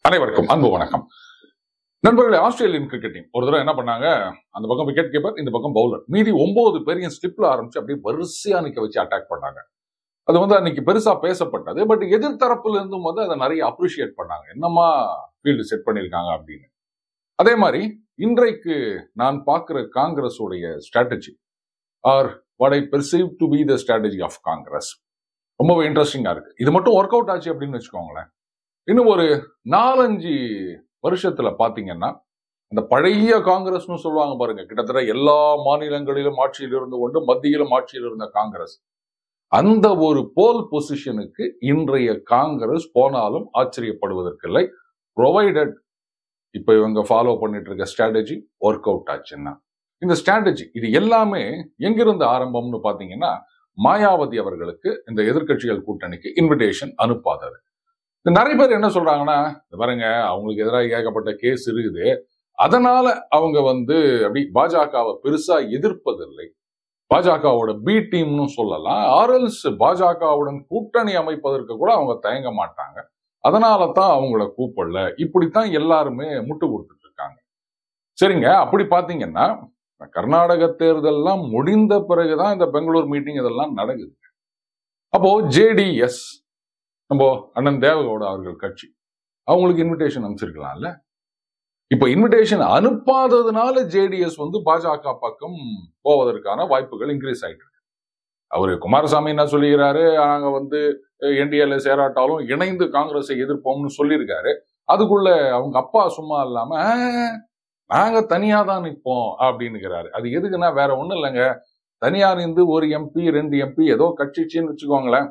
அனைவருக்கும் அன்பு வணக்கம் நண்பர்களே ஆஸ்திரேலியன் கிரிக்கெட் டீம் ஒரு தடவை என்ன பண்ணாங்க அந்த பக்கம் விக்கெட் கீப்பர் இந்த பக்கம் பவுலர் மீதி ஒன்பது பேரையும் ஸ்லிப்ல ஆரம்பிச்சு அப்படியே வரிசையா நிக்க வச்சு அட்டாக் பண்ணாங்க அது வந்து அன்னைக்கு பெருசா பேசப்பட்டது பட் எதிர்த்தரப்புல இருந்தும் வந்து அதை நிறைய அப்ரிஷியேட் பண்ணாங்க என்னமா ஃபீல்டு செட் பண்ணியிருக்காங்க அப்படின்னு அதே மாதிரி இன்றைக்கு நான் பார்க்கிற காங்கிரஸ் உடைய strategy or what I perceive to be the strategy of Congress ரொம்பவே இன்ட்ரெஸ்டிங்கா இருக்கு இது மட்டும் ஒர்க் அவுட் ஆச்சு அப்படின்னு வச்சுக்கோங்களேன் இன்னும் ஒரு நாலஞ்சு வருஷத்துல பாத்தீங்கன்னா அந்த பழைய காங்கிரஸ்னு சொல்லுவாங்க பாருங்க கிட்டத்தட்ட எல்லா மாநிலங்களிலும் ஆட்சியில் இருந்து கொண்டு மத்தியிலும் ஆட்சியில் இருந்த காங்கிரஸ் அந்த ஒரு போல் பொசிஷனுக்கு இன்றைய காங்கிரஸ் போனாலும் ஆச்சரியப்படுவதற்கில்லை ப்ரொவைடட் இப்ப இவங்க ஃபாலோ பண்ணிட்டு இருக்க ஸ்ட்ராட்டஜி ஒர்க் அவுட் ஆச்சுன்னா இந்த ஸ்ட்ராட்டஜி இது எல்லாமே எங்கிருந்து ஆரம்பம்னு பாத்தீங்கன்னா மாயாவதி அவர்களுக்கு இந்த எதிர்க்கட்சிகள் கூட்டணிக்கு இன்விடேஷன் அனுப்பாதது இந்த நிறைய பேர் என்ன சொல்றாங்கன்னா இந்த பாருங்க அவங்களுக்கு எதிராக ஏகப்பட்ட கேஸ் இருக்குது அதனால அவங்க வந்து அப்படி பாஜகவை பெருசா எதிர்ப்பதில்லை பாஜகவோட பி டீம்னு சொல்லலாம் ஆர்எல்ஸ் பாஜகவுடன் கூட்டணி அமைப்பதற்கு கூட அவங்க தயங்க மாட்டாங்க அதனால தான் அவங்கள கூப்பிடல இப்படித்தான் எல்லாருமே முட்டு கொடுத்துட்டு இருக்காங்க சரிங்க அப்படி பாத்தீங்கன்னா கர்நாடக தேர்தல்லாம் முடிந்த பிறகுதான் இந்த பெங்களூர் மீட்டிங் இதெல்லாம் நடக்குது அப்போ ஜேடிஎஸ் நம்ம அண்ணன் தேவகவுடா அவர்கள் கட்சி அவங்களுக்கு இன்விடேஷன் அனுப்பிச்சிருக்கலாம்ல இப்ப இன்விடேஷன் அனுப்பாததுனால ஜேடிஎஸ் வந்து பாஜக பக்கம் போவதற்கான வாய்ப்புகள் இன்க்ரீஸ் ஆயிட்டு இருக்கு அவரு குமாரசாமி என்ன சொல்லிக்கிறாரு நாங்க வந்து என்டிஏல சேராட்டாலும் இணைந்து காங்கிரஸை எதிர்ப்போம்னு சொல்லியிருக்காரு அதுக்குள்ள அவங்க அப்பா சும்மா இல்லாம "ஆஹ், நாங்க தனியா தான் நிற்போம் அப்படின்னுக்கிறாரு அது எதுக்குன்னா வேற ஒண்ணும் இல்லைங்க தனியா நின்று ஒரு எம்பி ரெண்டு எம்பி ஏதோ கட்சிச்சின்னு வச்சுக்கோங்களேன்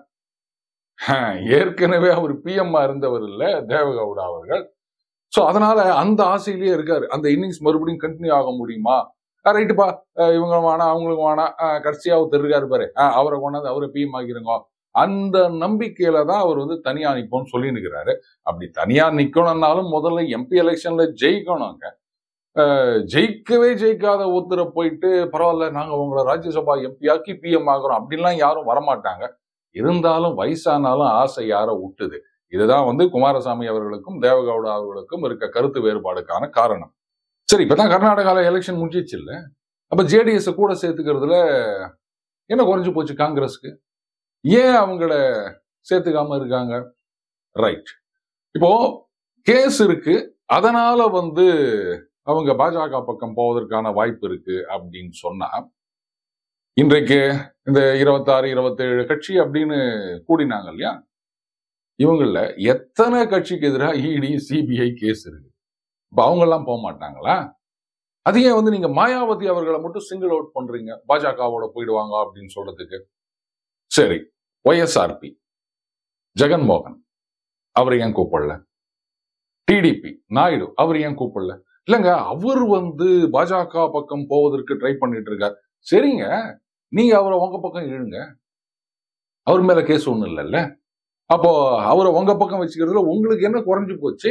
ஆஹ், ஏற்கனவே அவர் பிஎம்மா இருந்தவர் இல்ல தேவகவுடா அவர்கள் சோ அதனால அந்த ஆசையிலேயே இருக்காரு அந்த இன்னிங்ஸ் மறுபடியும் கண்டினியூ ஆக முடியுமா ரைட்டுப்பா இவங்க வேணாம் அவங்களுக்கு வேணாம் அஹ், கடைசியா அவர் இருக்காரு பாரு அஹ், அவரை கொண்டாந்து அவரை பிஎம் ஆக்கிருங்க அந்த நம்பிக்கையில தான் அவர் வந்து தனியா நிற்போம்னு சொல்லி நிற்கிறாரு அப்படி தனியா நிக்கணும்னாலும் முதல்ல எம்பி எலெக்ஷன்ல ஜெயிக்கணுங்க அஹ், ஜெயிக்கவே ஜெயிக்காத ஒருத்தரை போயிட்டு பரவாயில்ல நாங்க உங்களை ராஜ்யசபா எம்பி ஆக்கி பிஎம் ஆகுறோம் அப்படின்லாம் யாரும் வரமாட்டாங்க இருந்தாலும் வயசானாலும் ஆசை யாரை விட்டுது இதுதான் வந்து குமாரசாமி அவர்களுக்கும் தேவகவுடா அவர்களுக்கும் இருக்க கருத்து வேறுபாடுக்கான காரணம் சரி இப்பதான் கர்நாடகால எலெக்ஷன் முடிஞ்சிச்சு இல்ல அப்ப ஜேடிஎஸ் கூட சேர்த்துக்கிறதுல என்ன குறைஞ்சு போச்சு காங்கிரஸ்க்கு ஏன் அவங்கள சேர்த்துக்காம இருக்காங்க ரைட் இப்போ கேஸ் இருக்கு அதனால வந்து அவங்க பாஜக பக்கம் போவதற்கான வாய்ப்பு இருக்கு அப்படின்னு சொன்னா இன்றைக்கு இந்த இருபத்தாறு இருபத்தேழு கட்சி அப்படின்னு கூடினாங்க இல்லையா இவங்கள எத்தனை கட்சிக்கு எதிராக இடி சிபிஐ கேஸ் இருக்கு இப்ப அவங்க எல்லாம் போக மாட்டாங்களா அது ஏன் வந்து நீங்க மாயாவதி அவர்களை மட்டும் சிங்கிள் அவுட் பண்றீங்க பாஜகவோட போயிடுவாங்க அப்படின்னு சொல்றதுக்கு சரி ஒய்எஸ்ஆர்பி ஜெகன்மோகன் அவரை ஏன் கூப்பிடல டிடிபி நாயுடு அவர் ஏன் கூப்பிடல இல்லங்க அவர் வந்து பாஜக பக்கம் போவதற்கு ட்ரை பண்ணிட்டு இருக்கார் சரிங்க நீங்க அவரை உங்க பக்கம் இழுங்க அவர் மேல கேஸ் ஒண்ணும் இல்லைல்ல அப்போ அவரை உங்க பக்கம் வச்சுக்கிறதுல உங்களுக்கு என்ன குறைஞ்சு போச்சு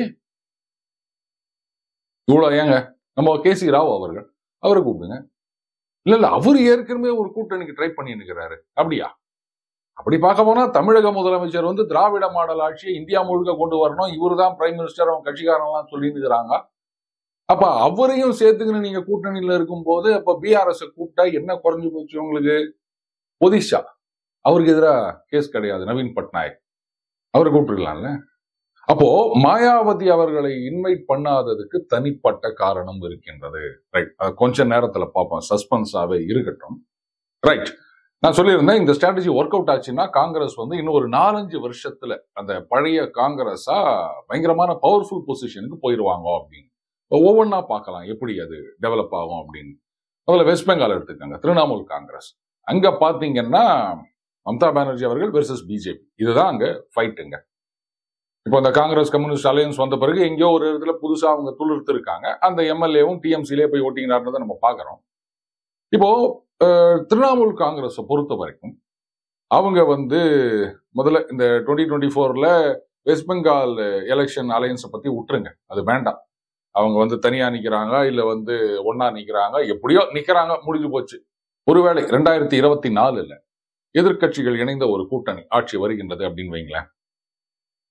இவ்வளவு ஏங்க நம்ம கே சி ராவ் அவர்கள் அவரை கூப்பிடுங்க இல்ல இல்ல அவர் ஏற்கனவே ஒரு கூட்டணிக்கு ட்ரை பண்ணி இருக்கிறாரு அப்படியா அப்படி பார்க்க போனா தமிழக முதலமைச்சர் வந்து திராவிட மாடல் ஆட்சியை இந்தியா முழுக்க கொண்டு வரணும் இவரு தான் பிரைம் மினிஸ்டர் அவங்க கட்சிக்காரங்களாம் சொல்லிட்டு இருக்கிறாங்க அப்ப அவரையும் சேர்த்துக்கின்னு நீங்க கூட்டணியில இருக்கும்போது அப்ப பிஆர்எஸ் கூப்பிட்டா என்ன குறைஞ்சு போச்சு உங்களுக்கு ஒதிஷா அவருக்கு எதிராக கேஸ் கிடையாது நவீன் பட்நாயக் அவரை கூப்பிட்டுருக்கலாம்ல அப்போ மாயாவதி அவர்களை இன்வைட் பண்ணாததுக்கு தனிப்பட்ட காரணம் இருக்கின்றது ரைட் கொஞ்ச நேரத்துல பார்ப்போம் சஸ்பென்ஸாவே இருக்கட்டும் ரைட் நான் சொல்லியிருந்தேன் இந்த ஸ்ட்ராட்டஜி ஒர்க் அவுட் ஆச்சுன்னா காங்கிரஸ் வந்து இன்னும் ஒரு நாலஞ்சு வருஷத்துல அந்த பழைய காங்கிரஸா பயங்கரமான பவர்ஃபுல் பொசிஷனுக்கு போயிடுவாங்க அப்படின்னு இப்போ ஒவ்வொன்றா பார்க்கலாம் எப்படி அது டெவலப் ஆகும் அப்படின்னு முதல்ல வெஸ்ட் பெங்கால் எடுத்துக்கோங்க திரிணாமுல் காங்கிரஸ் அங்க பாத்தீங்கன்னா மம்தா பானர்ஜி அவர்கள் வெர்சஸ் பிஜேபி இதுதான் அங்க ஃபைட்டுங்க இப்போ இந்த காங்கிரஸ் கம்யூனிஸ்ட் அலையன்ஸ் வந்த பிறகு எங்கேயோ ஒரு இடத்துல புதுசா அவங்க துளிர்த்து இருக்காங்க அந்த எம்எல்ஏவும் டிஎம்சிலே போய் ஓட்டிங்கிறாருன்றதை நம்ம பார்க்கறோம் இப்போ அஹ், திரிணாமுல் காங்கிரஸை பொறுத்த வரைக்கும் அவங்க வந்து முதல்ல இந்த டுவெண்ட்டி டுவெண்ட்டி ஃபோர்ல வெஸ்ட் பெங்கால் எலெக்ஷன் அலையன்ஸை பத்தி விட்டுருங்க அது வேண்டாம் அவங்க வந்து தனியா நிக்கிறாங்க இல்ல வந்து ஒன்னா நிக்கிறாங்க எப்படியோ நிக்கிறாங்க முடிஞ்சு போச்சு ஒருவேளை ரெண்டாயிரத்தி இருபத்தி நாலுல எதிர்க்கட்சிகள் இணைந்த ஒரு கூட்டணி ஆட்சி வருகின்றது அப்படின்னு வைங்களேன்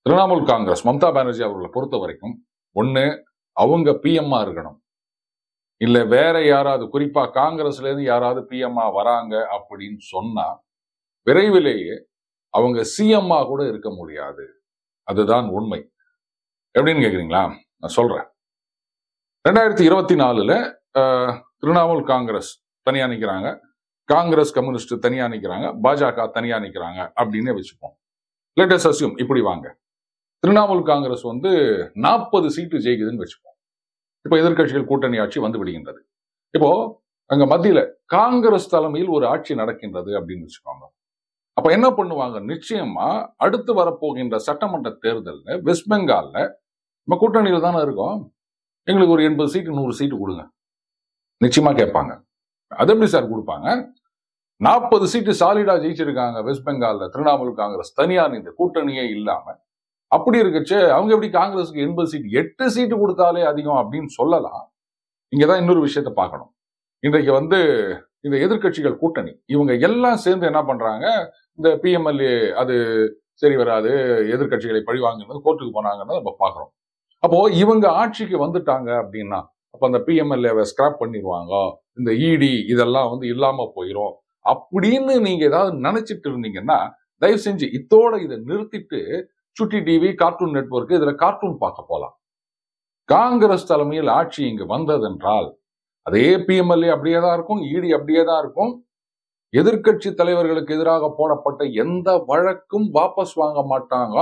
திரிணாமுல் காங்கிரஸ் மம்தா பானர்ஜி அவர்களை பொறுத்த வரைக்கும் ஒண்ணு அவங்க பிஎம்ஆ இருக்கணும் இல்ல வேற யாராவது குறிப்பா காங்கிரஸ்ல இருந்து யாராவது பிஎம்ஆ வராங்க அப்படின்னு சொன்னா விரைவிலேயே அவங்க சிஎம்ஆ கூட இருக்க முடியாது அதுதான் உண்மை எப்படின்னு கேக்குறீங்களா நான் சொல்றேன் ரெண்டாயிரத்தி இருபத்தி நாலுல அஹ், திரிணாமுல் காங்கிரஸ் தனியா நிக்கிறாங்க காங்கிரஸ் கம்யூனிஸ்ட் தனியா நிக்கிறாங்க பாஜக தனியா நிக்கிறாங்க அப்படின்னு வச்சுப்போம் லேட்டஸ்ட் அசியூம் இப்படி வாங்க திரிணாமுல் காங்கிரஸ் வந்து நாற்பது சீட்டு ஜெயிக்குதுன்னு வச்சுப்போம் இப்போ எதிர்க்கட்சிகள் கூட்டணி ஆட்சி வந்து விடுகின்றது இப்போ அங்க மத்தியில காங்கிரஸ் தலைமையில் ஒரு ஆட்சி நடக்கின்றது அப்படின்னு வச்சுக்கோங்க அப்ப என்ன பண்ணுவாங்க நிச்சயமா அடுத்து வரப்போகின்ற சட்டமன்ற தேர்தல்ல வெஸ்ட் பெங்கால்ல நம்ம கூட்டணியில் தானே இருக்கோம் எங்களுக்கு ஒரு எண்பது சீட்டு நூறு சீட்டு கொடுங்க நிச்சயமா கேட்பாங்க அது எப்படி சார் கொடுப்பாங்க நாற்பது சீட்டு சாலிடா ஜெயிச்சிருக்காங்க வெஸ்ட் பெங்கால்ல திரிணாமுல் காங்கிரஸ் தனியா இந்த கூட்டணியே இல்லாம அப்படி இருக்கச்சே அவங்க எப்படி காங்கிரஸுக்கு எண்பது சீட் எட்டு சீட்டு கொடுத்தாலே அதிகம் அப்படின்னு சொல்லலாம் இங்கதான் இன்னொரு விஷயத்த பார்க்கணும் இன்றைக்கு வந்து இந்த எதிர்க்கட்சிகள் கூட்டணி இவங்க எல்லாம் சேர்ந்து என்ன பண்றாங்க இந்த பிஎம்எல்ஏ அது சரி வராது எதிர்க்கட்சிகளை பழிவாங்கிறது கோர்ட்டுக்கு போனாங்கன்னு நம்ம பார்க்கறோம் அப்போ இவங்க ஆட்சிக்கு வந்துட்டாங்க அப்படின்னா அப்ப அந்த பிஎம்எல்ஏவை ஸ்கிராப் பண்ணிடுவாங்க இந்த இடி இதெல்லாம் வந்து இல்லாம போயிடும் அப்படின்னு நீங்க ஏதாவது நினைச்சிட்டு இருந்தீங்கன்னா தயவு செஞ்சு இத்தோட இதை நிறுத்திட்டு சுட்டி டிவி கார்ட்டூன் நெட்வொர்க் இதுல கார்ட்டூன் பார்க்க போலாம் காங்கிரஸ் தலைமையில் ஆட்சி இங்கு வந்ததென்றால் அதே பிஎம்எல்ஏ அப்படியே தான் இருக்கும் இடி அப்படியே தான் இருக்கும் எதிர்க்கட்சி தலைவர்களுக்கு எதிராக போடப்பட்ட எந்த வழக்கும் வாபஸ் வாங்க மாட்டாங்க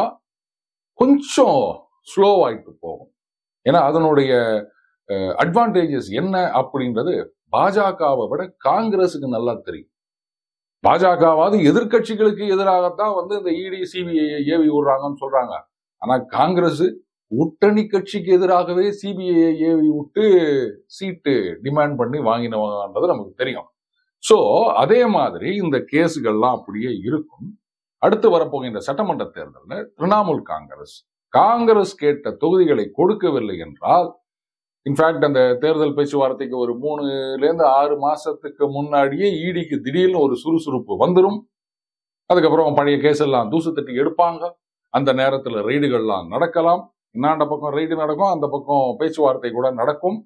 கொஞ்சம் ஸ்லோ ஆயிட்டு போகும் ஏன்னா அதனுடைய அட்வான்டேஜஸ் என்ன அப்படின்றது பாஜகவை விட காங்கிரஸுக்கு நல்லா தெரியும் பாஜகவாவது எதிர்க்கட்சிகளுக்கு எதிராகத்தான் வந்து இந்த இடி சிபிஐ ஏவி விடுறாங்கன்னு சொல்றாங்க ஆனா காங்கிரஸ் கூட்டணி கட்சிக்கு எதிராகவே சிபிஐ ஏவி விட்டு சீட்டு டிமாண்ட் பண்ணி வாங்கினவங்கன்றது நமக்கு தெரியும் சோ அதே மாதிரி இந்த கேஸுகள்லாம் அப்படியே இருக்கும் அடுத்து வரப்போகின்ற சட்டமன்ற தேர்தலில் திரிணாமுல் காங்கிரஸ் காங்கிரஸ் கேட்ட தொகுதிகளை கொடுக்கவில்லை என்றால் இன்ஃபேக்ட் அந்த தேர்தல் பேச்சுவார்த்தைக்கு ஒரு மூணுல இருந்து ஆறு மாசத்துக்கு முன்னாடியே ஈடிக்கு திடீர்னு ஒரு சுறுசுறுப்பு வந்துடும் அதுக்கப்புறம் பழைய கேஸ் எல்லாம் தூசு தட்டி எடுப்பாங்க அந்த நேரத்துல ரெய்டுகள்லாம் நடக்கலாம் இன்னாண்ட பக்கம் ரெய்டு நடக்கும் அந்த பக்கம் பேச்சுவார்த்தை கூட நடக்கும்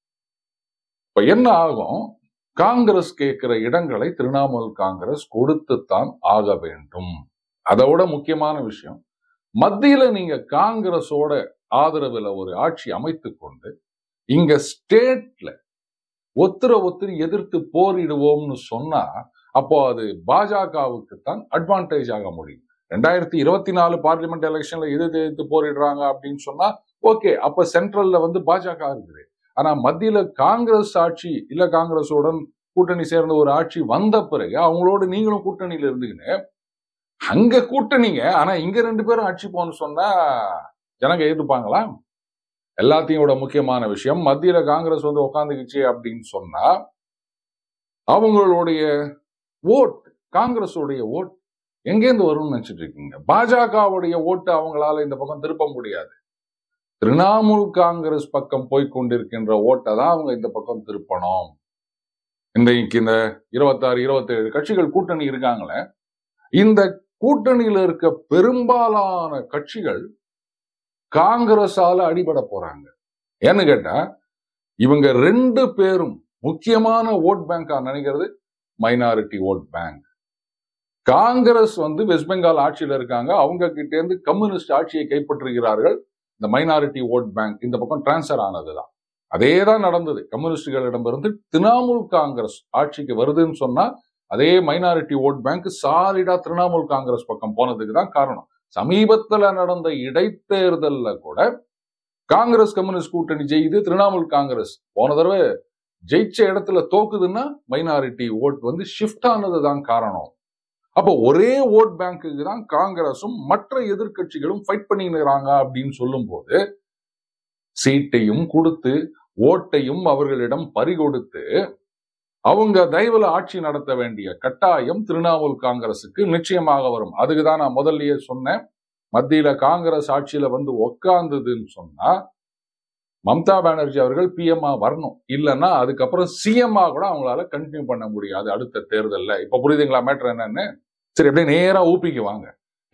இப்ப என்ன ஆகும் காங்கிரஸ் கேட்கிற இடங்களை திரிணாமுல் காங்கிரஸ் கொடுத்துத்தான் ஆக வேண்டும் அதை விட முக்கியமான விஷயம் மத்தியில நீங்க காங்கிரஸோட ஆதரவுல ஒரு ஆட்சி அமைத்து கொண்டு இங்க ஸ்டேட்ல ஒத்துர ஒத்துரு எதிர்த்து போரிடுவோம்னு சொன்னா அப்போ அது பாஜகவுக்கு தான் அட்வான்டேஜ் ஆக முடியும் ரெண்டாயிரத்தி இருபத்தி நாலு பார்லிமெண்ட் எலெக்ஷன்ல எதிர்த்து எதிர்த்து போரிடுறாங்க அப்படின்னு சொன்னா ஓகே அப்ப சென்ட்ரல்ல வந்து பாஜக இருக்குது ஆனா மத்தியில காங்கிரஸ் ஆட்சி இல்ல காங்கிரஸுடன் கூட்டணி சேர்ந்த ஒரு ஆட்சி வந்த பிறகு அவங்களோட நீங்களும் கூட்டணியில இருந்துக்கின்னு அங்க கூட்டணிங்க ஆனா இங்க ரெண்டு பேரும் ஆட்சி போன்னு சொன்னா ஜனங்க ஏத்துப்பாங்களா எல்லாத்தையும் விட முக்கியமான விஷயம் மத்தியில காங்கிரஸ் வந்து உட்காந்துக்குச்சு அப்படின்னு சொன்னா அவங்களுடைய ஓட் காங்கிரஸுடைய ஓட் எங்கேருந்து வரும்னு நினைச்சிட்டு இருக்கீங்க பாஜகவுடைய ஓட்டு அவங்களால இந்த பக்கம் திருப்ப முடியாது திரிணாமுல் காங்கிரஸ் பக்கம் போய் கொண்டிருக்கின்ற ஓட்டை தான் அவங்க இந்த பக்கம் திருப்பணும் இன்றைக்கு இந்த இருபத்தாறு இருபத்தேழு கட்சிகள் கூட்டணி இருக்காங்களே இந்த கூட்டணியில இருக்க பெரும்பாலான கட்சிகள் காங்கிரஸால அடிபட போறாங்க ஏன்னு கேட்டா இவங்க ரெண்டு பேரும் முக்கியமான ஓட் பேங்கா நினைக்கிறது மைனாரிட்டி ஓட் பேங்க் காங்கிரஸ் வந்து வெஸ்ட் பெங்கால் ஆட்சியில இருக்காங்க அவங்க கிட்ட இருந்து கம்யூனிஸ்ட் ஆட்சியை கைப்பற்றுகிறார்கள் இந்த மைனாரிட்டி ஓட் பேங்க் இந்த பக்கம் டிரான்ஸ்பர் ஆனதுதான் அதே தான் நடந்தது கம்யூனிஸ்டுகளிடமிருந்து திரிணாமுல் காங்கிரஸ் ஆட்சிக்கு வருதுன்னு சொன்னா அதே மைனாரிட்டி ஓட் பேங்க் சாலிடா திரிணாமுல் காங்கிரஸ் பக்கம் போனதுக்கு தான் காரணம் சமீபத்துல நடந்த இடைத்தேர்தல்ல கூட காங்கிரஸ் கம்யூனிஸ்ட் கூட்டணி ஜெயிது திரிணாமுல் காங்கிரஸ் போன தடவை ஜெயிச்ச இடத்துல தோக்குதுன்னா மைனாரிட்டி ஓட் வந்து ஷிஃப்ட் ஆனது தான் காரணம் அப்போ ஒரே ஓட் பேங்க்குக்கு தான் காங்கிரஸும் மற்ற எதிர்க்கட்சிகளும் ஃபைட் பண்ணிக்கிறாங்க அப்படின்னு சொல்லும் போது சீட்டையும் கொடுத்து ஓட்டையும் அவர்களிடம் பறிகொடுத்து அவங்க தயவுல ஆட்சி நடத்த வேண்டிய கட்டாயம் திரிணாமுல் காங்கிரசுக்கு நிச்சயமாக வரும் அதுக்கு தான் நான் முதல்லயே சொன்னேன் மத்தியில காங்கிரஸ் ஆட்சியில வந்து உக்காந்ததுன்னு சொன்னா மம்தா பானர்ஜி அவர்கள் பிஎம்ஆ வரணும் இல்லைன்னா அதுக்கப்புறம் சிஎம்ஆ கூட அவங்களால கண்டினியூ பண்ண முடியாது அடுத்த தேர்தல்ல இப்ப புரியுதுங்களா மேட்ரு என்னன்னு சரி அப்படியே நேரா ஊபிக்கு வாங்க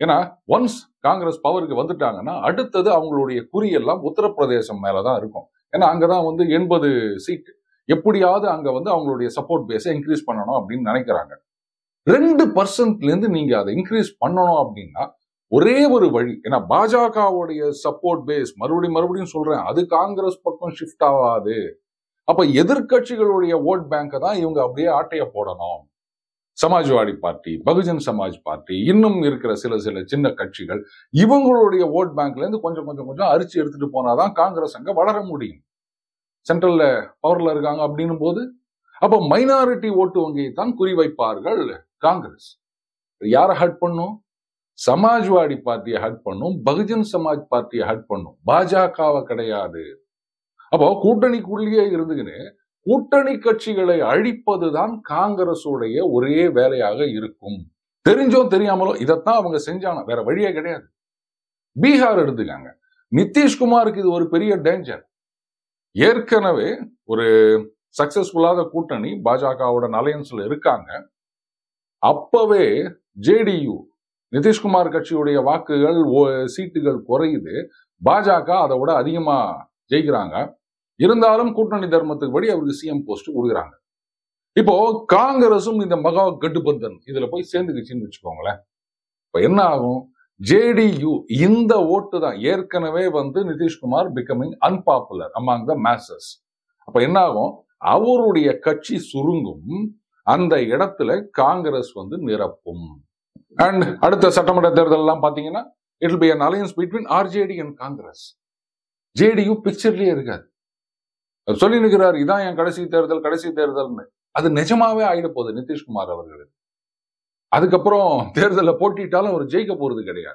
ஏன்னா ஒன்ஸ் காங்கிரஸ் பவருக்கு வந்துட்டாங்கன்னா அடுத்தது அவங்களுடைய குறியெல்லாம் உத்தரப்பிரதேசம் மேலதான் இருக்கும் ஏன்னா அங்கதான் வந்து எண்பது சீட் எப்படியாவது அங்க வந்து அவங்களுடைய சப்போர்ட் பேஸை இன்க்ரீஸ் பண்ணணும் அப்படின்னு நினைக்கிறாங்க ரெண்டு பர்சன்ட்ல இருந்து நீங்க அதை இன்க்ரீஸ் பண்ணணும் அப்படின்னா ஒரே ஒரு வழி ஏன்னா பாஜகவுடைய சப்போர்ட் பேஸ் மறுபடியும் மறுபடியும் சொல்றேன் அது காங்கிரஸ் பக்கம் ஷிஃப்ட் ஆகாது அப்ப எதிர்க்கட்சிகளுடைய ஓட் பேங்கை தான் இவங்க அப்படியே ஆட்டைய போடணும் சமாஜ்வாடி பார்ட்டி பகுஜன் சமாஜ் பார்ட்டி இன்னும் இருக்கிற சில சில சின்ன கட்சிகள் இவங்களுடைய ஓட் பேங்க்ல இருந்து கொஞ்சம் கொஞ்சம் கொஞ்சம் அரிச்சு எடுத்துட்டு போனாதான் காங்கிரஸ் அங்க வளர முடியும் சென்ட்ரல்ல பவர்ல இருக்காங்க அப்படின்னும் போது அப்ப மைனாரிட்டி ஓட்டு வங்கியை தான் குறிவைப்பார்கள் காங்கிரஸ் யாரை ஹட் பண்ணும் சமாஜ்வாடி பார்ட்டியை ஹட் பண்ணும் பகுஜன் சமாஜ் பார்ட்டியை ஹட் பண்ணும் பாஜகவை கிடையாது அப்போ கூட்டணிக்குள்ளேயே இருந்துக்கின்னு கூட்டணி கட்சிகளை அழிப்பதுதான் காங்கிரஸுடைய ஒரே வேலையாக இருக்கும் தெரிஞ்சோ தெரியாமலோ இதைத்தான் அவங்க செஞ்சாங்க வேற வழியே கிடையாது பீகார் எடுத்துக்காங்க நிதிஷ்குமாருக்கு இது ஒரு பெரிய டேஞ்சர் ஏற்கனவே ஒரு சக்சஸ்ஃபுல்லாத கூட்டணி பாஜகவோட அலையன்ஸ்ல இருக்காங்க அப்பவே ஜேடியு நிதிஷ்குமார் கட்சியுடைய வாக்குகள் ஓ- சீட்டுகள் குறையுது பாஜக அதை விட அதிகமா ஜெயிக்கிறாங்க இருந்தாலும் கூட்டணி தர்மத்துக்கு படி அவருக்கு சிஎம் போஸ்ட் கொடுக்குறாங்க இப்போ காங்கிரஸும் இந்த மகா கட்டுபந்தன் இதுல போய் சேர்ந்துக்கிச்சுன்னு வச்சுக்கோங்களேன் இப்ப என்ன ஆகும் ஜேடியு இந்த ஓட்டு தான் ஏற்கனவே வந்து Nitish Kumar becoming unpopular among the மேசஸ் அப்ப என்ன ஆகும் அவருடைய கட்சி சுருங்கும் அந்த இடத்துல காங்கிரஸ் வந்து நிரப்பும் அண்ட் அடுத்த சட்டமன்ற தேர்தல் எல்லாம் பாத்தீங்கன்னா it be an alliance between RJD and Congress JDU பிக்சர்லயே இருக்காது அவர் சொல்லி நிற்கிறார் இதான் என் கடைசி தேர்தல் கடைசி தேர்தல்னு அது நிஜமாவே ஆயிட போகுது நிதிஷ்குமார் அவர்களுக்கு அதுக்கப்புறம் தேர்தலில் போட்டிட்டாலும் அவர் ஜெயிக்க போறது கிடையாது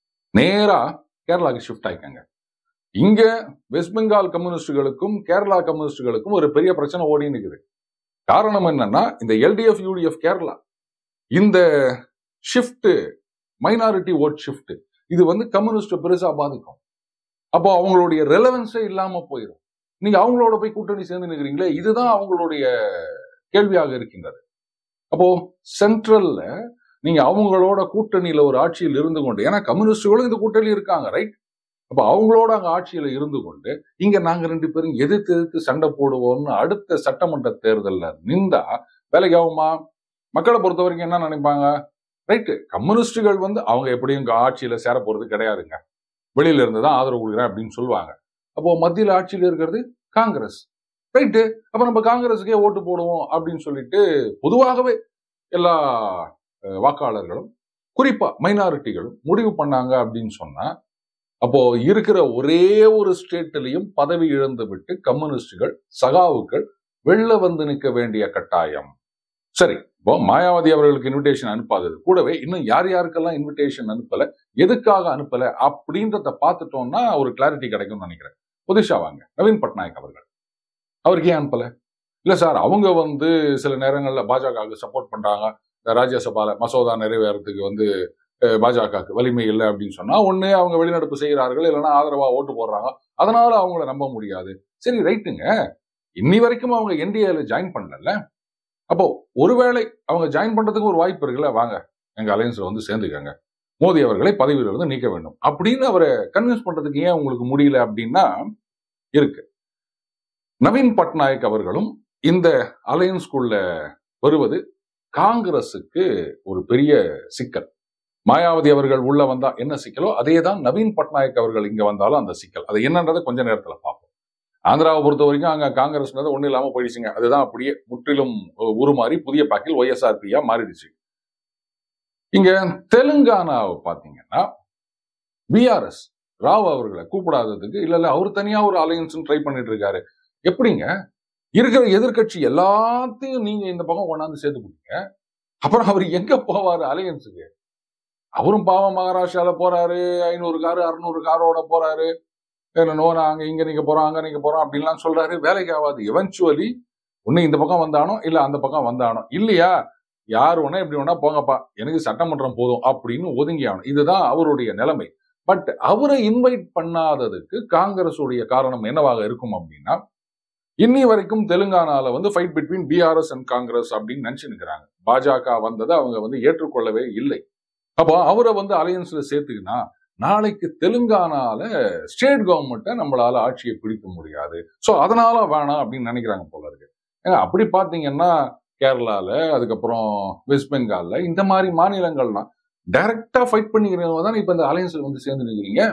நேரா கேரளாக்கு ஷிஃப்ட் ஆயிக்காங்க இங்க வெஸ்ட் பெங்கால் கம்யூனிஸ்டுகளுக்கும் கேரளா கம்யூனிஸ்டுகளுக்கும் ஒரு பெரிய பிரச்சனை ஓடி நிற்குது காரணம் என்னன்னா இந்த எல்டிஎஃப் யூடிஎஃப் கேரளா இந்த ஷிஃப்ட் மைனாரிட்டி ஓட் ஷிஃப்ட் இது வந்து கம்யூனிஸ்ட் பெருசா பாதிக்கும் அப்போ அவங்களுடைய ரெலவன்ஸே இல்லாம போயிடும் நீங்க அவங்களோட போய் கூட்டணி சேர்ந்து நிற்கிறீங்களே இதுதான் அவங்களுடைய கேள்வியாக இருக்கின்றது அப்போ சென்ட்ரல்ல நீங்க அவங்களோட கூட்டணியில ஒரு ஆட்சியில் இருந்து கொண்டு ஏன்னா கம்யூனிஸ்டுகளும் இந்த கூட்டணியில் இருக்காங்க ரைட் அப்ப அவங்களோட அங்க ஆட்சியில இருந்து கொண்டு இங்க நாங்க ரெண்டு பேரும் எதிர்த்து எதிர்த்து சண்டை போடுவோம்னு அடுத்த சட்டமன்ற தேர்தல்ல நின்றா வேலைக்கு ஆகுமா மக்களை பொறுத்த வரைக்கும் என்ன நினைப்பாங்க ரைட்டு கம்யூனிஸ்டுகள் வந்து அவங்க எப்படியும் இங்க ஆட்சியில சேர போறது கிடையாதுங்க வெளியில இருந்து தான் ஆதரவு கொடுக்குறேன் அப்படின்னு சொல்லுவாங்க அப்போ மத்தியில் ஆட்சியில் இருக்கிறது காங்கிரஸ் ரைட்டு அப்ப நம்ம காங்கிரஸுக்கே ஓட்டு போடுவோம் அப்படின்னு சொல்லிட்டு பொதுவாகவே எல்லா அஹ், வாக்காளர்களும் குறிப்பா மைனாரிட்டிகளும் முடிவு பண்ணாங்க அப்படின்னு சொன்னா அப்போ இருக்கிற ஒரே ஒரு ஸ்டேட்லயும் பதவி இழந்து விட்டு கம்யூனிஸ்டுகள் சகாவுக்கள் வெளில வந்து நிற்க வேண்டிய கட்டாயம் சரி இப்போ மாயாவதி அவர்களுக்கு இன்விடேஷன் அனுப்பாதது கூடவே இன்னும் யார் யாருக்கெல்லாம் இன்விடேஷன் அனுப்பல எதுக்காக அனுப்பல அப்படின்றத பார்த்துட்டோம்னா ஒரு கிளாரிட்டி கிடைக்கும்னு நினைக்கிறேன் புதுசா வாங்க நவீன் பட்நாயக் அவர்கள் அவருக்கு ஏன் அனுப்பல இல்ல சார் அவங்க வந்து சில நேரங்கள்ல பாஜகவுக்கு சப்போர்ட் பண்றாங்க இந்த ராஜ்யசபால மசோதா நிறைவேறதுக்கு வந்து அஹ், பாஜகவுக்கு வலிமை இல்லை அப்படின்னு சொன்னா ஒண்ணு அவங்க வெளிநடப்பு செய்கிறார்கள் இல்லைன்னா ஆதரவா ஓட்டு போடுறாங்க அதனால அவங்கள நம்ப முடியாது சரி ரைட்டுங்க இன்னி வரைக்கும் அவங்க என்டிஏல ஜாயின் பண்ணல அப்போ ஒருவேளை அவங்க ஜாயின் பண்றதுக்கு ஒரு வாய்ப்பு இருக்குல்ல வாங்க எங்க அலையன்ஸ்ல வந்து சேர்ந்துக்கங்க மோடி அவர்களை பதவியிலிருந்து நீக்க வேண்டும் அப்படின்னு அவரை கன்வின்ஸ் பண்றதுக்கு ஏன் உங்களுக்கு முடியல அப்படின்னா இருக்கு நவீன் பட்நாயக் அவர்களும் இந்த அலையன்ஸ்குள்ள வருவது காங்கிரஸுக்கு ஒரு பெரிய சிக்கல் மாயாவதி அவர்கள் உள்ள வந்தா என்ன சிக்கலோ அதே தான் நவீன் பட்நாயக் அவர்கள் இங்க வந்தாலும் அந்த சிக்கல் அது என்னன்றதை கொஞ்ச நேரத்துல பார்ப்போம் ஆந்திராவை பொறுத்த வரைக்கும் அங்க காங்கிரஸ்ன்றது ஒண்ணும் இல்லாம போயிடுச்சுங்க அதுதான் அப்படியே முற்றிலும் உருமாறி புதிய பாக்கில் ஒய்எஸ்ஆர்பியா மாறிடுச்சு இங்க தெலுங்கானாவை பாத்தீங்கன்னா பிஆர்எஸ் ராவ் அவர்களை கூப்பிடாததுக்கு இல்ல இல்ல அவர் தனியா ஒரு அலையன்ஸ் ட்ரை பண்ணிட்டு இருக்காரு எப்படிங்க இருக்கிற எதிர்க்கட்சி எல்லாத்தையும் நீங்க இந்த பக்கம் கொண்டாந்து சேர்த்து கொடுங்க அப்புறம் அவர் எங்க போவாரு அலையன்ஸுக்கு அவரும் பாவம் மகாராஷ்டிரால போறாரு ஐநூறு காரு அறுநூறு காரோட போறாரு என்னோ நாங்க இங்க நீங்க போறோம் அங்க நீங்க போறோம் அப்படின்லாம் சொல்றாரு வேலைக்கு ஆகாது எவென்ச்சுவலி ஒண்ணு இந்த பக்கம் வந்தானோ இல்ல அந்த பக்கம் வந்தானோ இல்லையா யார் வேணா எப்படி வேணா போங்கப்பா எனக்கு சட்டமன்றம் போதும் அப்படின்னு ஒதுங்கி ஆகணும் இதுதான் அவருடைய நிலைமை பட் அவரை இன்வைட் பண்ணாததுக்கு காங்கிரஸ் உடைய காரணம் என்னவாக இருக்கும் அப்படின்னா இன்னி வரைக்கும் தெலுங்கானால வந்து fight between BRS and Congress அப்படின்னு நினைச்சு நிற்கிறாங்க பாஜக வந்ததை அவங்க வந்து ஏற்றுக்கொள்ளவே இல்லை அப்போ அவரை வந்து அலையன்ஸ்ல சேர்த்துக்கினா நாளைக்கு தெலுங்கானால ஸ்டேட் கவர்மெண்ட்டை நம்மளால ஆட்சியை பிடிக்க முடியாது ஸோ அதனால வேணாம் அப்படின்னு நினைக்கிறாங்க போல இருக்கு ஏங்க அப்படி பார்த்தீங்கன்னா கேரளால அதுக்கப்புறம் வெஸ்ட் பெங்கால்ல இந்த மாதிரி மாநிலங்கள்லாம் டைரக்டா ஃபைட் பண்ணிக்கிறவங்க தான் இப்ப இந்த அலையன்ஸ்ல வந்து சேர்ந்து நிற்கிறீங்க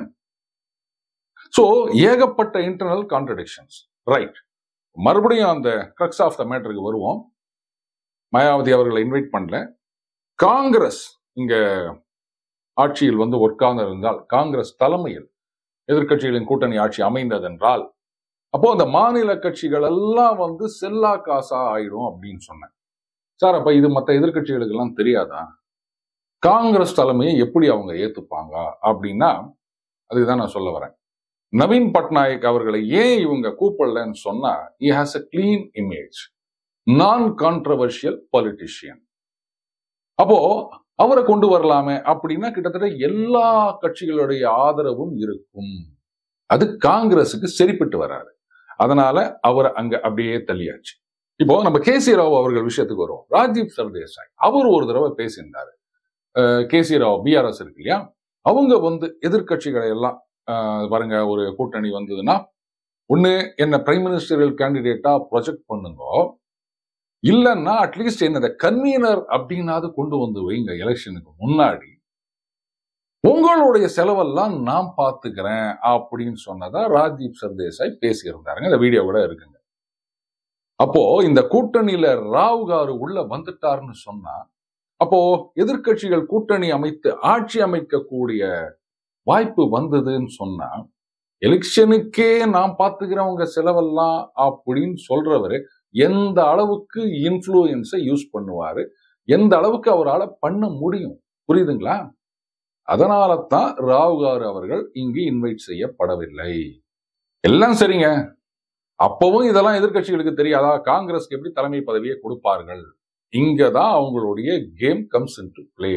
ஸோ ஏகப்பட்ட இன்டர்னல் கான்ட்ரடிக்ஷன்ஸ் ரைட் மறுபடியும் அந்த கிரக்ஸ் ஆஃப் த மேட்டருக்கு வருவோம் மாயாவதி அவர்களை இன்வைட் பண்ணல காங்கிரஸ் இங்க ஆட்சியில் வந்து உட்கார்ந்து இருந்தால் காங்கிரஸ் தலைமையில் எதிர்க்கட்சிகளின் கூட்டணி ஆட்சி அமைந்ததென்றால் அப்போ அந்த மாநில கட்சிகள் எல்லாம் வந்து செல்லா காசா ஆயிடும் அப்படின்னு சொன்னேன் சார் அப்ப இது மற்ற எதிர்க்கட்சிகளுக்கு எல்லாம் தெரியாதா காங்கிரஸ் தலைமையை எப்படி அவங்க ஏத்துப்பாங்க அப்படின்னா அதுதான் நான் சொல்ல வரேன் நவீன் பட்நாயக் அவர்களை ஏன் இவங்க கூப்பிடலன்னு சொன்னா he has a clean image non controversial politician அப்போ அவரை கொண்டு வரலாமே அப்படின்னா கிட்டத்தட்ட எல்லா கட்சிகளுடைய ஆதரவும் இருக்கும் அது காங்கிரஸுக்கு சரிப்பட்டு வராது அதனால அவரை அங்க அப்படியே தள்ளியாச்சு இப்போ நம்ம கே சி ராவ் அவர்கள் விஷயத்துக்கு வருவோம் ராஜீவ் சர்தேசாய் அவர் ஒரு தடவை பேசியிருந்தாரு கே சி ராவ் பிஆர்எஸ் இருக்கு இல்லையா அவங்க வந்து எதிர்க்கட்சிகளை எல்லாம் அஹ், பாருங்க ஒரு கூட்டணி வந்ததுன்னா ஒண்ணு என்ன பிரைம் மினிஸ்டரியல் கேண்டிடேட்டா ப்ரொஜெக்ட் பண்ணுங்க இல்லைன்னா அட்லீஸ்ட் என்னத கன்வீனர் அப்படின்னாவது கொண்டு வந்து வைங்க எலெக்ஷனுக்கு முன்னாடி உங்களுடைய செலவெல்லாம் நான் பார்த்துக்கிறேன் அப்படின்னு சொன்னதா ராஜீவ் சர்தேசாய் பேசியிருந்தாருங்க இந்த வீடியோ கூட இருக்குங்க அப்போ இந்த கூட்டணியில ராவ் காரு உள்ள வந்துட்டாருன்னு சொன்னா அப்போ எதிர்க்கட்சிகள் கூட்டணி அமைத்து ஆட்சி அமைக்கக்கூடிய வாய்ப்பு வந்ததுன்னு சொன்னா எலெக்ஷனுக்கே நான் பார்த்துக்கிறேன் உங்க செலவெல்லாம் அப்படின்னு சொல்றவரு எந்த அளவுக்கு இன்ஃப்ளூயன்ஸை யூஸ் பண்ணுவாரு எந்த அளவுக்கு அவரால் பண்ண முடியும் புரியுதுங்களா அதனால தான் ராவ்கார் அவர்கள் இங்கு இன்வைட் செய்யப்படவில்லை எல்லாம் சரிங்க அப்பவும் இதெல்லாம் எதிர்க்கட்சிகளுக்கு தெரியாதா காங்கிரஸ்க்கு எப்படி தலைமை பதவியை கொடுப்பார்கள் இங்கதான் அவங்களுடைய game comes in to play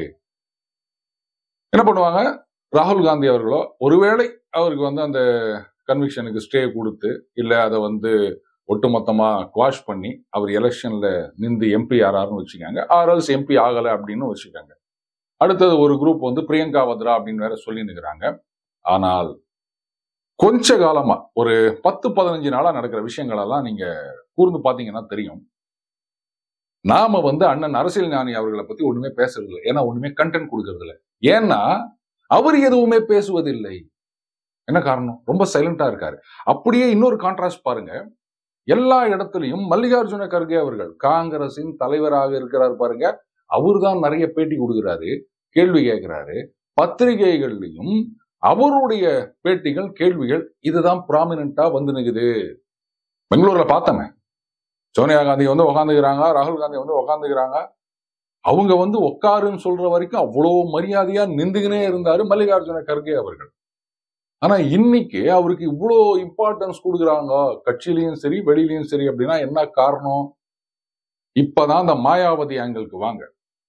என்ன பண்ணுவாங்க ராகுல் காந்தி அவர்களோ ஒருவேளை அவருக்கு வந்து அந்த கன்விக்ஷனுக்கு ஸ்டே கொடுத்து இல்ல அதை வந்து ஒட்டுமொத்தமா குவாஷ் பண்ணி அவர் எலெக்ஷன்ல நின்று எம்பி ஆறாருன்னு வச்சுக்காங்க ஆர்எல்ஸ் எம்பி ஆகல அப்படின்னு வச்சுக்காங்க அடுத்தது ஒரு குரூப் வந்து பிரியங்கா வத்ரா அப்படின்னு வேற சொல்லி நிற்கிறாங்க ஆனால் கொஞ்ச காலமா ஒரு பத்து பதினஞ்சு நாளா நடக்கிற விஷயங்கள் எல்லாம் நீங்க கூர்ந்து பாத்தீங்கன்னா தெரியும் நாம வந்து அண்ணன் அரசியல் ஞானி அவர்களை பத்தி ஒண்ணுமே பேசுறது இல்லை ஏன்னா ஒண்ணுமே கண்டென்ட் கொடுக்கறது இல்லை ஏன்னா அவர் எதுவுமே பேசுவதில்லை என்ன காரணம் ரொம்ப சைலண்டா இருக்காரு அப்படியே இன்னொரு கான்ட்ராஸ்ட் பாருங்க எல்லா இடத்துலையும் மல்லிகார்ஜுன கர்கே அவர்கள் காங்கிரசின் தலைவராக இருக்கிறார் பாருங்க அவர்தான் நிறைய பேட்டி கொடுக்கிறாரு கேள்வி கேட்கிறாரு பத்திரிகைகள்லையும் அவருடைய பேட்டிகள் கேள்விகள் இதுதான் ப்ராமினண்டா வந்து நிக்குது பெங்களூர்ல பார்த்தமே சோனியா காந்தி வந்து உக்காந்துக்கிறாங்க ராகுல் காந்தி வந்து உக்காந்துக்கிறாங்க அவங்க வந்து உட்காருன்னு சொல்ற வரைக்கும் அவ்வளோ மரியாதையா நின்றுகினே இருந்தாரு மல்லிகார்ஜுன கர்கே அவர்கள் ஆனா இன்னைக்கு அவருக்கு இவ்வளோ இம்பார்ட்டன்ஸ் கொடுக்குறாங்க கட்சியிலையும் சரி வெளியிலயும் சரி அப்படின்னா என்ன காரணம் இப்பதான் அந்த மாயாவதி ஆங்கிளுக்கு வாங்க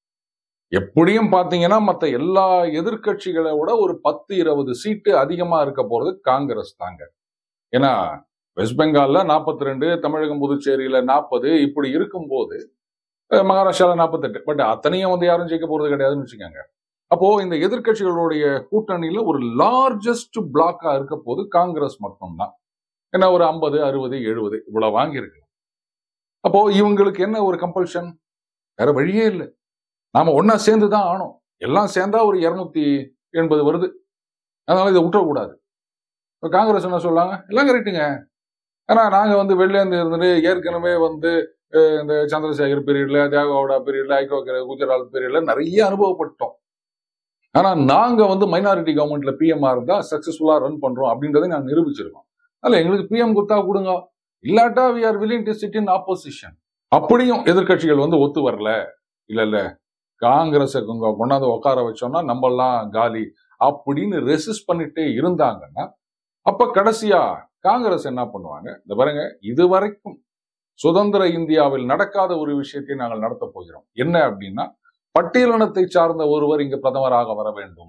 எப்படியும் பாத்தீங்கன்னா மத்த எல்லா எதிர்க்கட்சிகளை விட ஒரு பத்து இருபது சீட்டு அதிகமா இருக்க போறது காங்கிரஸ் தாங்க ஏன்னா வெஸ்ட் பெங்கால்ல நாற்பத்தி ரெண்டு தமிழகம் புதுச்சேரியில நாற்பது இப்படி இருக்கும்போது அஹ், மகாராஷ்டிரால நாற்பத்தெட்டு பட் அத்தனையும் வந்து யாரும் ஜெயிக்க போறது கிடையாதுன்னு வச்சுக்கோங்க அப்போ இந்த எதிர்க்கட்சிகளுடைய கூட்டணியில ஒரு லார்ஜஸ்ட் பிளாக்கா இருக்க போது காங்கிரஸ் மட்டும்தான் ஏன்னா ஒரு ஐம்பது அறுபது எழுபது இவ்வளவு வாங்கியிருக்கு அப்போ இவங்களுக்கு என்ன ஒரு கம்பல்ஷன் வேற வழியே இல்லை நாம ஒன்னா சேர்ந்து தான் ஆனோம் எல்லாம் சேர்ந்தா ஒரு இருநூத்தி எண்பது வருது அதனால இதை விட்டுறக்கூடாது இப்ப காங்கிரஸ் என்ன சொல்றாங்க எல்லாம் கரெக்டுங்க ஆனா நாங்க வந்து வெளில இருந்து இருந்துட்டு ஏற்கனவே வந்து அஹ், இந்த சந்திரசேகர் பீரியட்ல தேவகவுடா பீரியட்ல ஐகோ குஜரால் பீரியட்ல நிறைய அனுபவப்பட்டோம் ஆனா நாங்க வந்து மைனாரிட்டி கவர்மெண்ட்ல பிஎம்ஆ இருந்தா சக்சஸ்ஃபுல்லா ரன் பண்றோம் அப்படின்றதை நாங்க நிரூபிச்சிருக்கோம் அதனால எங்களுக்கு பிஎம் கொடுத்தா கொடுங்க இல்லாட்டா we are willing to sit in opposition அப்படியும் எதிர்க்கட்சிகள் வந்து ஒத்து வரல இல்ல இல்ல காங்கிரஸை கொங்க கொண்டாந்து உட்கார வச்சோம்னா நம்மெல்லாம் காலி அப்படின்னு ரெசிஸ்ட் பண்ணிட்டே இருந்தாங்கன்னா அப்ப கடைசியா காங்கிரஸ் என்ன பண்ணுவாங்க இந்த பாருங்க இதுவரைக்கும் சுதந்திர இந்தியாவில் நடக்காத ஒரு விஷயத்தை நாங்கள் நடத்த போகிறோம் என்ன அப்படின்னா பட்டியலினத்தை சார்ந்த ஒருவர் இங்கு பிரதமராக வர வேண்டும்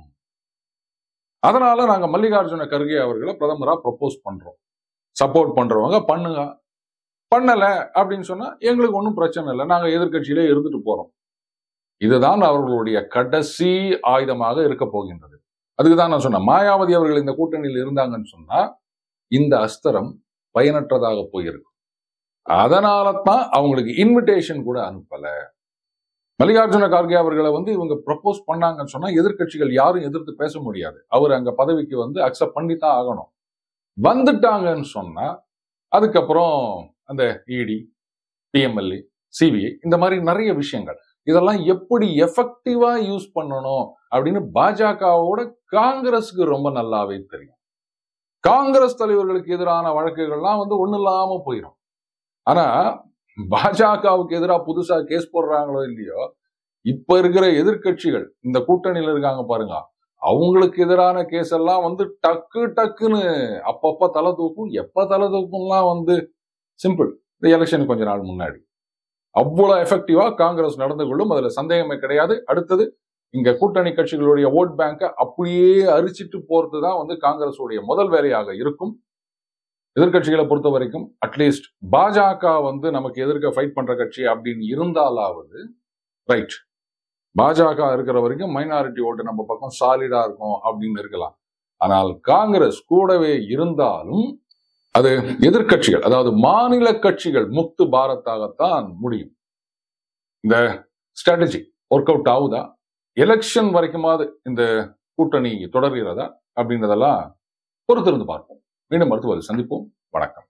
அதனால நாங்க மல்லிகார்ஜுன கர்கே அவர்களை பிரதமரா ப்ரொபோஸ் பண்றோம் சப்போர்ட் பண்றவங்க பண்ணுங்க பண்ணல அப்படின்னு சொன்னா எங்களுக்கு ஒன்றும் பிரச்சனை இல்லை நாங்க எதிர்க்கட்சியிலே இருந்துட்டு போறோம் இதுதான் அவர்களுடைய கடைசி ஆயுதமாக இருக்க போகின்றது அதுக்கு தான் நான் சொன்னேன் மாயாவதி அவர்கள் இந்த கூட்டணியில் இருந்தாங்கன்னு சொன்னா இந்த அஸ்திரம் பயனற்றதாக போயிருக்கும் அதனால தான் அவங்களுக்கு இன்விடேஷன் கூட அனுப்பல மல்லிகார்ஜுன கார்கே அவர்களை வந்து இவங்க ப்ரப்போஸ் பண்ணாங்கன்னு சொன்னா எதிர்க்கட்சிகள் யாரும் எதிர்த்து பேச முடியாது அவர் அங்க பதவிக்கு வந்து அக்செப்ட் பண்ணி தான் ஆகணும் வந்துட்டாங்கன்னு சொன்னா அதுக்கப்புறம் அந்த இடி பிஎம்எல்ஏ சிபிஐ இந்த மாதிரி நிறைய விஷயங்கள் இதெல்லாம் எப்படி எஃபெக்டிவா யூஸ் பண்ணணும் அப்படின்னு பாஜகவோட காங்கிரஸுக்கு ரொம்ப நல்லாவே தெரியும் காங்கிரஸ் தலைவர்களுக்கு எதிரான வழக்குகள்லாம் வந்து ஒண்ணு இல்லாம போயிடும் ஆனா பாஜகவுக்கு எதிராக புதுசா கேஸ் போடுறாங்களோ இல்லையோ இப்ப இருக்கிற எதிர்க்கட்சிகள் இந்த கூட்டணியில இருக்காங்க பாருங்க அவங்களுக்கு எதிரான கேஸ் எல்லாம் வந்து டக்கு டக்குன்னு அப்பப்ப தலை தூக்கும் எப்ப தலை தூக்கும்லாம் வந்து சிம்பிள் இந்த எலெக்ஷன் கொஞ்ச நாள் முன்னாடி அவ்வளவு எஃபெக்டிவா காங்கிரஸ் நடந்து கொள்ளும் அதுல சந்தேகமே கிடையாது அடுத்தது இங்க கூட்டணி கட்சிகளுடைய ஓட் பேங்கை அப்படியே அரிச்சிட்டு போறது தான் வந்து காங்கிரஸுடைய முதல் வேலையாக இருக்கும் எதிர்க்கட்சிகளை பொறுத்த வரைக்கும் அட்லீஸ்ட் பாஜக வந்து நமக்கு எதிர்க்க ஃபைட் பண்ற கட்சி அப்படின்னு இருந்தாலாவது ரைட் பாஜக இருக்கிற வரைக்கும் மைனாரிட்டி ஓட்டு நம்ம பக்கம் சாலிடா இருக்கும் அப்படின்னு இருக்கலாம் ஆனால் காங்கிரஸ் கூடவே இருந்தாலும் அது எதிர்க்கட்சிகள் அதாவது மாநில கட்சிகள் முக்து பாரத்தாகத்தான் முடியும் இந்த ஸ்ட்ராட்டஜி ஒர்க் அவுட் ஆகுதா எலெக்ஷன் வரைக்குமாவது இந்த கூட்டணி தொடர்கிறதா அப்படின்றதெல்லாம் பொறுத்திருந்து பார்ப்போம் மீண்டும் மருத்துவரை சந்திப்போம் வணக்கம்